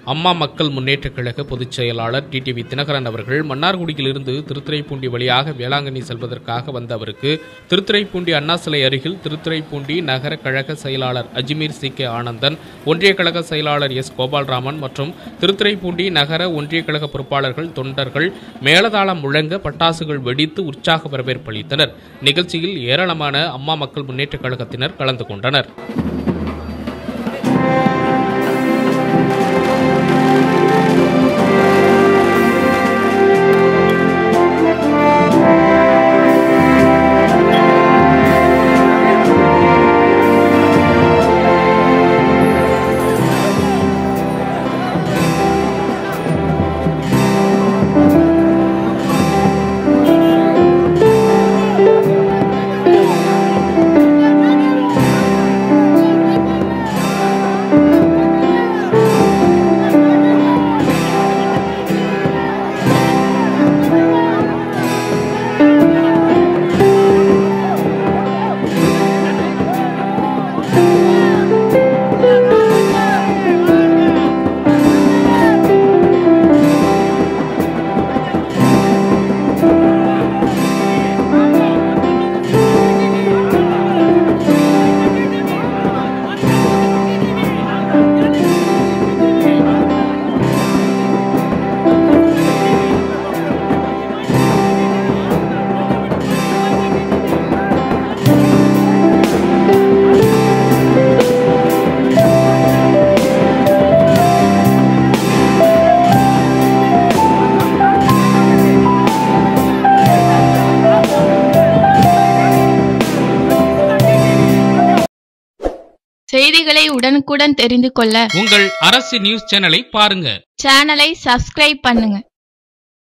அம்மா மக்கள் முன்னேற்றக் கழக பொதுச் செயலாளர் டிடிவி தினகரன் அவர்கள் மன்னார்குடியிலிருந்து திருத்துறைப்பூண்டி வழியாக வேளாங்கண்ணி செல்வதற்காக வந்த அவருக்கு திருத்துறைப்பூண்டி அண்ணா சிலை அருகில் திருத்துறைப்பூண்டி நகர கழக செயலாளர் அஜ்மீர் சி கே ஆனந்தன் ஒன்றிய கழக செயலாளர் எஸ் கோபால்ராமன் மற்றும் திருத்துறைப்பூண்டி நகர ஒன்றிய கழக பொறுப்பாளர்கள் தொண்டர்கள் மேலதாளம் முழங்க பட்டாசுகள் வெடித்து உற்சாக வரவேற்பு அளித்தனர் நிகழ்ச்சியில் ஏராளமான அம்மா மக்கள் முன்னேற்றக் கழகத்தினர் கலந்து கொண்டனர் செய்திகளை உடனுக்குடன் தெரிந்து கொள்ள உங்கள் அரசு நியூஸ் சேனலை பாருங்க சேனலை சப்ஸ்கிரைப் பண்ணுங்க